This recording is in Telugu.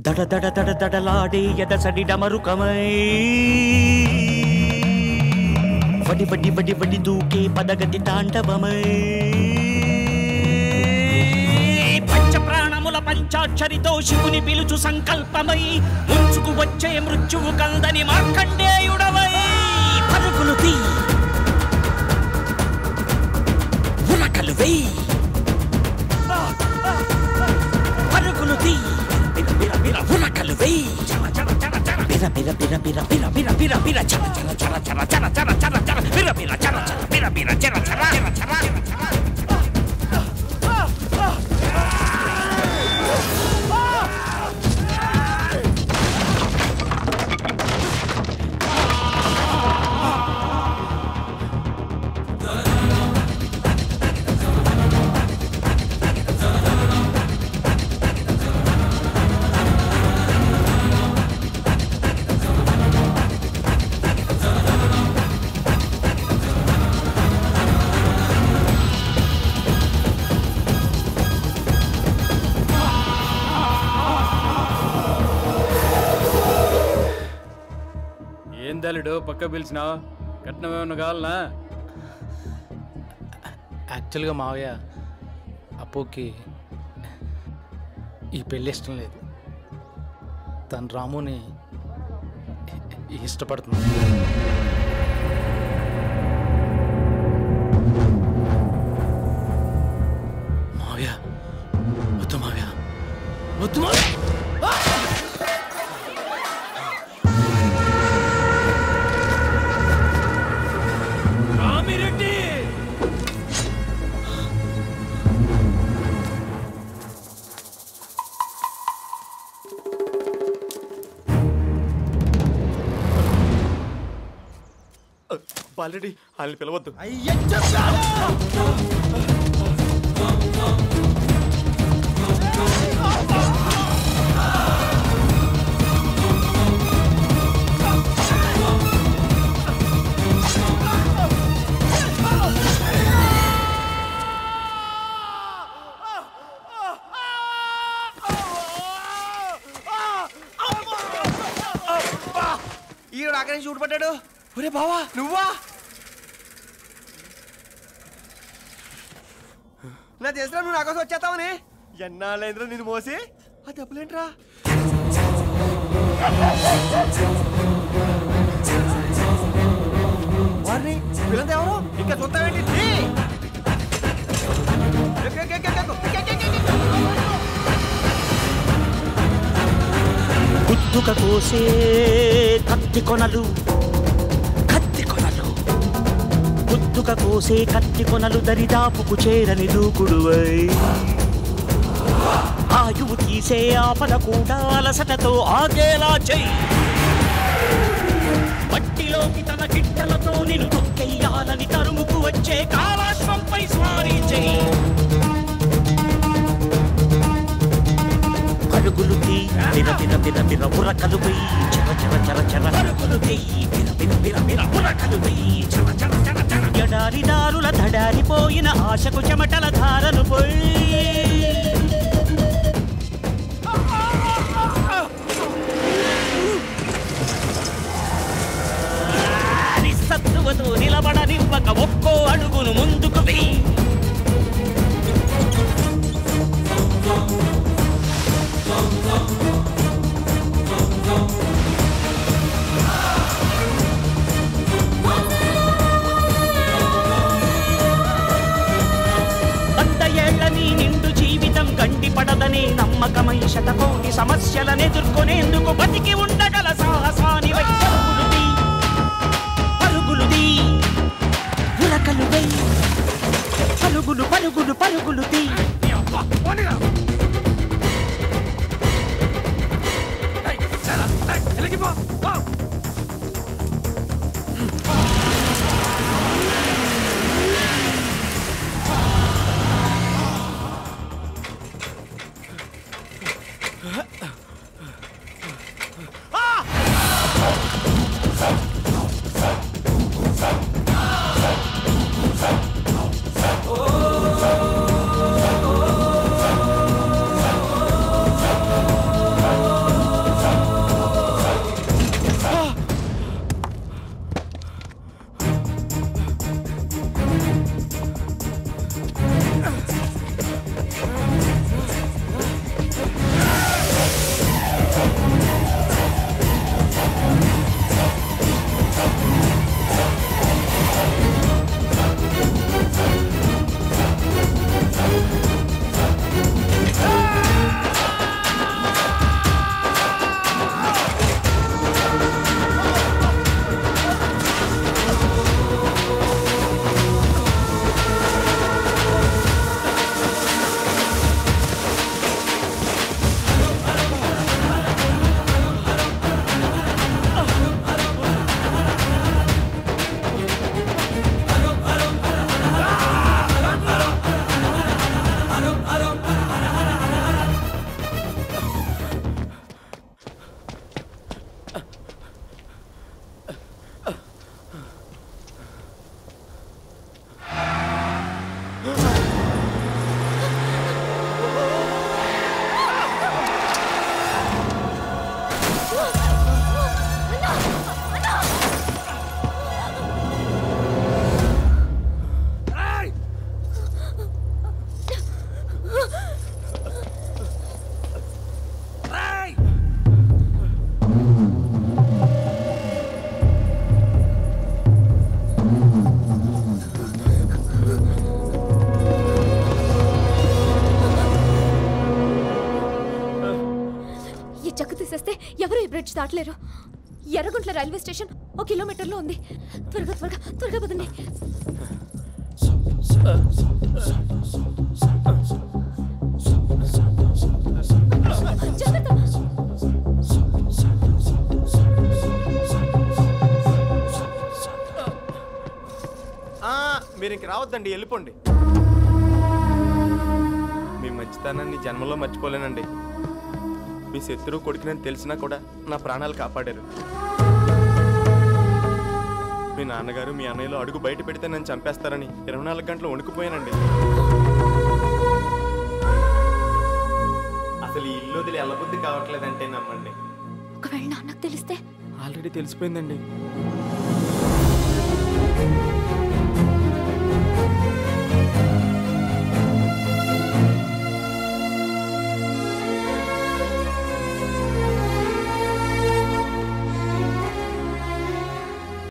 దడ దడ దడ దడలాడే ఎదసడి డమరుకమై వడి వడి వడి వడి దూకే పదగతి తాండవమై పంచ ప్రాణముల పంచాక్షరితో శివుని పిలుచు సంకల్పమై ముంచుకు వచ్చే మృత్యువు కందని మార్కండేయుడవై పరుగులు తీ ఉరకలు వెయ్యి పరుగులు తీ బిర బిర బిర ఉరకలు వెయ్యి చర చర చర చర బిర బిర బిర బిర బిర బిర బిర బిర చర చర చర చర చర చర చర చర బిర బిర చర చర బిర బిర చర చర చర చర ఏం తల్లుడు పక్క పిలిచినావు కట్నం ఏమన్నా కావాలనా యాక్చువల్గా మావయ్య అప్పుకి ఈ పెళ్ళి ఇష్టం లేదు తను రాముని ఇష్టపడుతుంది మావయ్య వద్దు మావయ్య వద్దు మావయ్య రామిరెడ్డి బాలరెడ్డి వాళ్ళని పిలవద్దు ఈడు అక్కడి నుంచి ఊడిపడ్డాడు ఒరే బావా నువ్వా నా చేసిన నువ్వు నా కోసం వచ్చేస్తావని ఎన్నాళ్ళైందిరా నేను మోసి ఆ దెబ్బలేంట్రా వారిని వీళ్ళంతా ఎవరు ఇంకా చూస్తావేంటి తీ. ఎక్కు, ఎక్కు, ఎక్కు, ఎక్కు, ఎక్కు, ఎక్కు, ఎక్కు, ఎక్కు. గుద్దుక కోసే కత్తి కొనలు కత్తి కొనలు గుద్దుక కోసే కత్తి కొనలు దరిదాపుకు చేరని దూకుడువై ఆయువు తీసే ఆపద కూడా అలసటతో ఆగేలా చెయ్యి మట్టిలోకి తన గిట్టలతో నిన్ను తొక్కెయ్యాలని తరుముకు వచ్చే కాలాశ్వంపై స్వారీ చెయ్యి పరుగులు తీ బిర బిర బిర బిర ఉరకలు వెయ్యి చర చర చర చర పరుగులు తీ బిర బిర బిర బిర ఉరకలు వెయ్యి చర చర చర చర ఎడారి దారుల దడారిపోయిన ఆశకు చెమటల ధారలు పోయి సత్తువతో నిలబడనివ్వక ఒక్కో అడుగును ముందుకు వెయ్యి వంద ఏళ్ల నీ నిండు జీవితం గండిపడదనే నమ్మకమై శతకోటి సమస్యలనెదుర్కొనేందుకు బతికి ఉండగల సాహసాని పరుగులుది పరుగులుది ఉరకలు వెయ్యి పరుగులు పరుగులు పరుగులు తీ బ్రిడ్జ్ దాటలేరు ఎర్రగుంట్ల రైల్వే స్టేషన్ ఒక కిలోమీటర్లో ఉంది త్వరగా త్వరగా త్వరగా పదండి జాగ్రత్త ఆ, మీరు ఇంక రావద్దండి వెళ్ళిపోండి మీ మంచితనాన్ని జన్మలో మర్చిపోలేనండి మీ శత్రువు కొడుకునని తెలిసినా కూడా నా ప్రాణాలు కాపాడారు మీ నాన్నగారు మీ అన్నయ్యలో అడుగు బయట పెడితే నన్ను చంపేస్తారని ఇరవై నాలుగు గంటలు వణుకుపోయానండి అసలు ఈ ఇల్లు వదిలి వెళ్ళబుద్ధి కావట్లేదంటే నమ్మండి ఒకవేళ నాన్నకు తెలిస్తే ఆల్రెడీ తెలిసిపోయిందండి